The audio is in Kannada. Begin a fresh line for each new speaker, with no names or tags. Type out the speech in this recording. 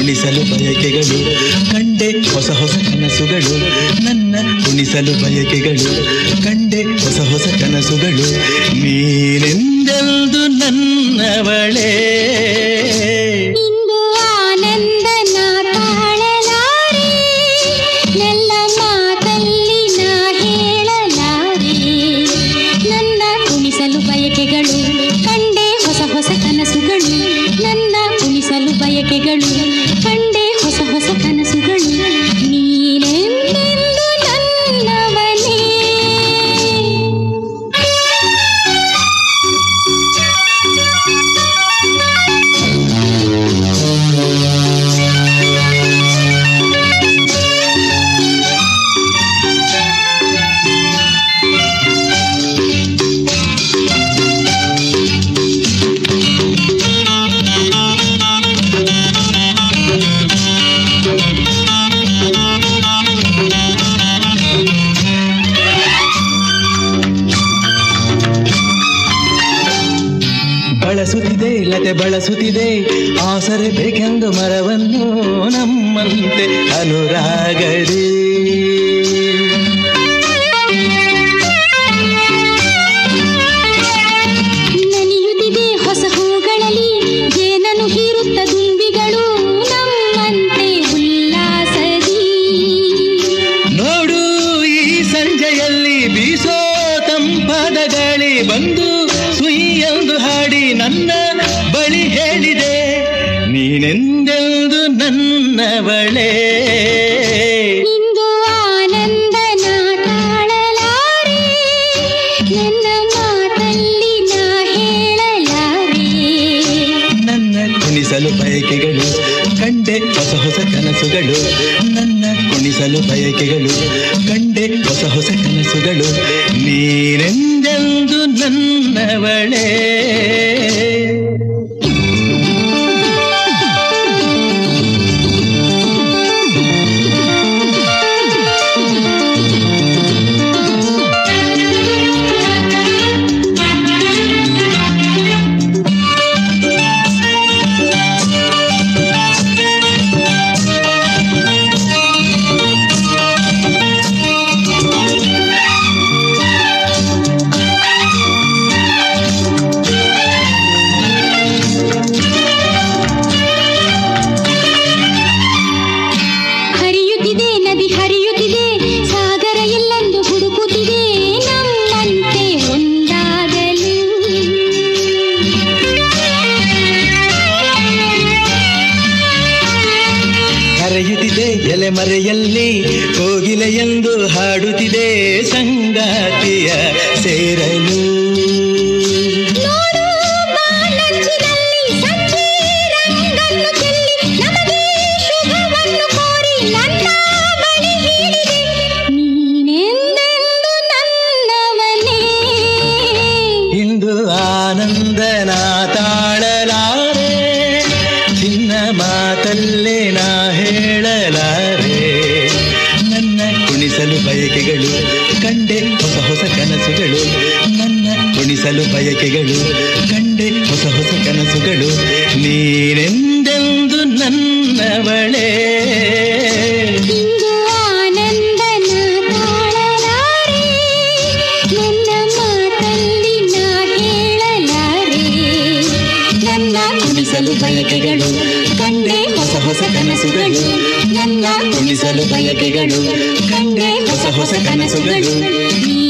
ಕುಣಿಸಲು ಬಯಕೆಗಳು ಕಂಡೆ ಹೊಸ ಹೊಸ ಕನಸುಗಳು ನನ್ನ ಕುಣಿಸಲು ಬಯಕೆಗಳು ಕಂಡೆ ಹೊಸ ಹೊಸ ಕನಸುಗಳು ನೀನೆಂದೆಂದು ನನ್ನವಳೇ
ಇಂದು ಆನಂದನ ತಾಳಲಾರೆ ನೆಲ್ಲ ಮಾತಲ್ಲಿ ನಾ ಹೇಳಲಾರೆ ನನ್ನ ಕುಣಿಸಲು ಬಯಕೆಗಳು ಕಂಡೆ ಹೊಸ ಹೊಸ ಕನಸುಗಳು ನನ್ನ ಕುಣಿಸಲು ಬಯಕೆಗಳು ಕಂಡೆ ಹೊಸ ಹೊಸ ಕನಸುಗಳು ನೀನೆಂದೆಂದು ನನ್ನವನೇ
ಬಳಸುತ್ತಿದೆ ಲತೆ ಬಳಸುತ್ತಿದೆ ಆಸರೆ ಬೇಕೆಂದು ಮರವನ್ನು ನಮ್ಮಂತೆ ಅನುರಾಗಡಿ
ನಲಿಯುತ್ತಿದೆ ಹೊಸ ಹೂಗಳಲ್ಲಿ ಜೇನನು ಹೀರುತ್ತ ದುಂಬಿಗಳು ನಮ್ಮಂತೆ ಉಲ್ಲಾಸದಿ
ನೋಡು ಈ ಸಂಜೆಯಲ್ಲಿ ಬೀಸೋ ತಂಪಾದ ಗಾಳಿ ಬಂದು ಸುಯ್ಯೆಂದು ಹಾಡಿ ನನ್ನ ಬಳಿ ಹೇಳಿದೆ ನೀನೆಂದೆಂದು ನನ್ನವಳೇ
ಇಂದು ಆನಂದನ ತಾಳಲಾರೆ ನನ್ನ ಮಾತಲ್ಲಿ ನಾ ಹೇಳಲಾರೆ
ನನ್ನ ಕುಣಿಸಲು ಬಯಕೆಗಳು ಕಂಡೆ ಹೊಸ ಹೊಸ ಕನಸುಗಳು ನನ್ನ ಕುಣಿಸಲು ಬಯಕೆಗಳು ಕಂಡೆ ಹೊಸ ಹೊಸ ಕನಸುಗಳು ನೀನೆಂದೆಂದು ನನ್ನವಳೇ
ಹರಿಯುತ್ತಿದೆ ನದಿ ಹರಿಯುತ್ತಿದೆ ಸಾಗರ ಎಲ್ಲೆಂದು ಹುಡುಕುತ್ತಿದೆ ನಮ್ಮಂತೆ ಒಂದಾಗಲು
ಕರೆಯುತ್ತಿದೆ ಎಲೆಮರೆಯಲ್ಲಿ ಕೋಗಿಲೆ ಎಂದು ಹಾಡುತ್ತಿದೆ ಸಂಗಾತಿಯ ಸೇರಲು
ನೋಡು ಬಾನಂಚಿನಲ್ಲಿ ಸಂಜೆ ರಂಗನ್ನು ಚೆಲ್ಲಿ ನಮಗೆ ಶುಭವನ್ನು ಕೋರಿ ನನ್ನ ಬಳಿ ಹೇಳಿದೆ ನೀನೆಂದೆಂದು ನನ್ನವನೇ
ಇಂದು ಆನಂದನ ತಾಳಲಾರೆ ಚಿನ್ನ ಮಾತಲ್ಲೇ ನಾ ಹೇಳಲಾರೆ ನನ್ನ ಕುಣಿಸಲು ಬಯಕೆಗಳು ಕಂಡೆ ಹೊಸ ಹೊಸ ಕನಸುಗಳು ನನ್ನ ಕುಣಿಸಲು ಬಯಕೆಗಳು ಕಂಡೆ ಹೊಸ ಹೊಸ ಕನಸುಗಳು ನೀನೆಂದೆಂದು ನನ್ನವಳೇ
ಇಂದು ಆನಂದನ ತಾಳಲಾರೆ ನನ್ನ ಮಾತಲ್ಲಿ ನಾ ಹೇಳಲಾರೆ ನನ್ನ ಕುಣಿಸಲು ಬಯಕೆಗಳು ಕಂಡೆ ಹೊಸ ಹೊಸ ಕನಸುಗಳು ನನ್ನ ಕುಣಿಸಲು ಬಯಕೆಗಳು ಕಂಡೆ ಹೊಸ ಹೊಸ ಕನಸುಗಳು ನೀ